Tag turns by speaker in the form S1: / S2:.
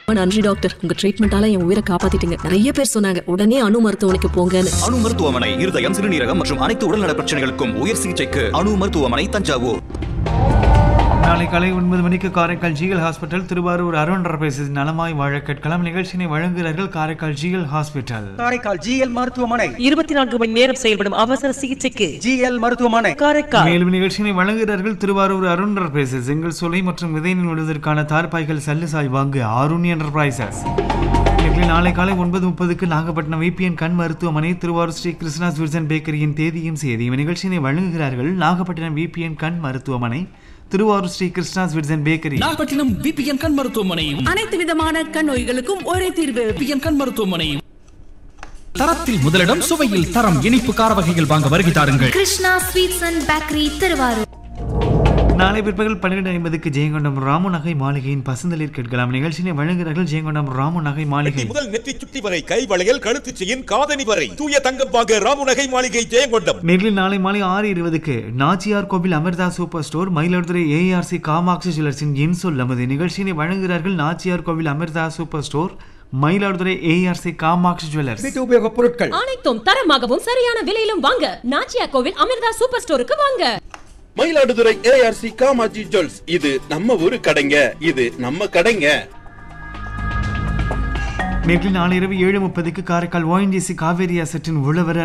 S1: நன்றி டாக்டர் உங்க ட்ரீட்மெண்டால என் உயிரை காப்பாத்திட்டீங்க நிறைய பேர் சொன்னாங்க உடனே அணு மருத்துவமனைக்கு போங்கன்னு
S2: அணு மருத்துவமனை இருதயம் சிறுநீரகம் மற்றும் அனைத்து உடல்நல பிரச்சனைகளுக்கும் உயர் சிகிச்சைக்கு அணு மருத்துவமனை தஞ்சாவூர்
S3: நாளை காலை ஒன்பது மணிக்கு காரைக்கால் ஜிஎல் ஹாஸ்பிட்டல் திருவாரூர் அருண் பேசிஸ் நலமாய் வாழ கேட்கலாம் நிகழ்ச்சியினை வழங்குகிறார்கள் Karaikal GL hospital
S4: Karaikal GL மருத்துவமனை
S5: இருபத்தி நான்கு மணி நேரம் செயல்படும் அவசர சிகிச்சைக்கு
S4: ஜிஎல் மருத்துவமனை
S5: காரைக்கால்
S3: மேலும் நிகழ்ச்சியினை வழங்குகிறார்கள் திருவாரூர் அருண் என்டர்பிரைசஸ் எங்கள் சொலை மற்றும் விதையின் விடுவதற்கான தார்பாய்கள் சல்லுசாய் வாங்கு அருண் என்டர்பிரைசஸ் இன்றைக்கு நாளை காலை ஒன்பது முப்பதுக்கு நாகப்பட்டினம் விபிஎன் கண் மருத்துவமனை திருவாரூர் ஸ்ரீ கிருஷ்ணா ஸ்விட்சன் பேக்கரியின் தேதியும் செய்தியும் நிகழ்ச்சியினை வழங்குகிறார்கள் நாகப்பட்டினம் விபிஎன் கண் மருத்துவமனை Tiruvarur Sri Krishna sweets and bakery
S6: Nagapattinam BPN கண் மருத்துவமனை
S7: அனைத்து விதமான கண் நோய்களுக்கும் ஒரே தீர்வு
S6: பிபிஎன் கண் மருத்துவமனை தரத்தில் முதலிடம் சுவையில் தரம் இனிப்பு கார வகைகள் வாங்க வருகை தாருங்கள்
S8: Krishna sweets and bakery Tiruvarur
S3: நாளை பிற்பகல் பன்னிரெண்டு ஐம்பதுக்கு ஜெயங்கொண்டம் ராமு நகை மாளிகையின் பசுந்தளிர் கேட்கலாம் நிகழ்ச்சியினை வழங்குகிறார்கள் ஜெயங்கொண்டம் ராமு நகை மாளிகை
S9: முதல் நெற்றி சுட்டி வரை கை வளையல் கழுத்து செயின் காதணி வரை தூய தங்கம் வாங்க ராமுநகை மாளிகை ஜெயங்கொண்டம்
S3: நேரில் நாளை மாலை ஆறு இருபதுக்கு Nachiyar Kovil Amrita super store Mayiladuthurai ARC Kamatchi ஜுவல்லர்ஸின் என் சொல் நமது நிகழ்ச்சியினை வழங்குகிறார்கள் Nachiyar Kovil Amrita super store Mayiladuthurai ARC Kamatchi jewellers
S4: வீட்டு உபயோகப் பொருட்கள்
S7: அனைத்தும் தரமாகவும் சரியான விலையிலும் வாங்க நாச்சியா கோவில் அமிர்தா சூப்பர் ஸ்டோருக்கு வாங்க
S9: மயிலாடுதுறை ஏஆர்சி காமாஜி ஜுவல்ஸ் இது நம்ம ஊரு கடைங்க இது நம்ம கடைங்க
S3: நேற்று நாளை இரவு ஏழு முப்பதுக்கு காரைக்கால் ஓஎன்ஜிசி காவேரி அசட்டின் உழவர்